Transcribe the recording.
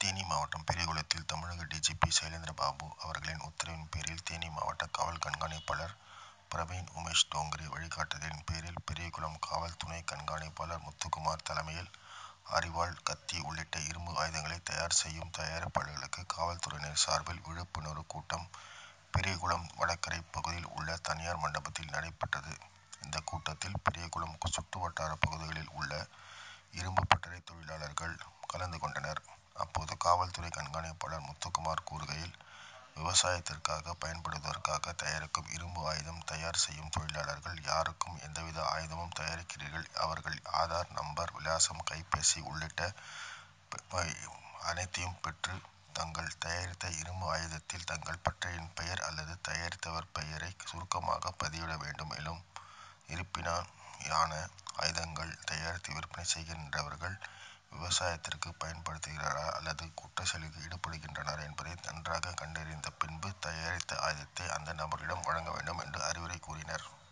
தேனி மாவட்டம் பெரியகுளத்தில் தமிழக D. G. B. Sylendra Babu அவர்களின் உத்தரவின் பேரில் தேனி மாவட்ட காவல் கண்காணிப்பாளர் பிரவீன் உமேஷ் டோங்கரே வழிகாட்டுதலின் பேரில் பெரியகுளம் காவல் துணை கண்காணிப்பாளர் முத்துக்குமார் தலைமையில் அரிவாள் கத்தி உள்ளிட்ட இரும்பு ஆயுதங்களை தயார் செய்யும் தயாரிப்பாளர்களுக்கு காவல்துறையினர் சார்பில் விழிப்புணர்வு கூட்டம் பெரியகுளம் வடகரை பகுதியில் உள்ள தனியார் மண்டபத்தில் நடைபெற்றது. இந்த கூட்டத்தில் பெரியகுளம் சுற்றுவட்டார பகுதிகளில் உள்ள இரும்பு பட்டறை தொழிலாளர்கள் கலந்து கொண்டனர். அப்போது காவல்துறை கண்காணிப்பாளர் முத்துக்குமார் கூறுகையில் விவசாயத்திற்காக பயன்படுவதற்காக தயாரிக்கும் இரும்பு ஆயுதம் தயார் செய்யும் தொழிலாளர்கள் யாருக்கும் எந்தவித ஆயுதமும் தயாரிக்கிறீர்கள் அவர்கள் ஆதார் நம்பர் விலாசம் கைபேசி உள்ளிட்டவை அனைத்தையும் பெற்று தாங்கள் தயாரித்த இரும்பு ஆயுதத்தில் தங்கள் பட்டறையின் பெயர் அல்லது தயாரித்தவர் பெயரை சுருக்கமாக பதிவிட வேண்டும் மேலும் இரும்பினால் ஆன ஆயுதங்கள் தயாரித்து விற்பனை செய்கின்றவர்கள் விவசாயத்திற்கு பயன்படுத்துகிறார்களா அல்லது குற்றச்செயலில் ஈடுபடுகின்றனரா என்பதை நன்றாக கண்டறிந்த பின்பு தயாரித்த ஆயுதத்தை அந்த நபரிடம் வழங்க வேண்டும் என்று அறிவுரை கூறினர்.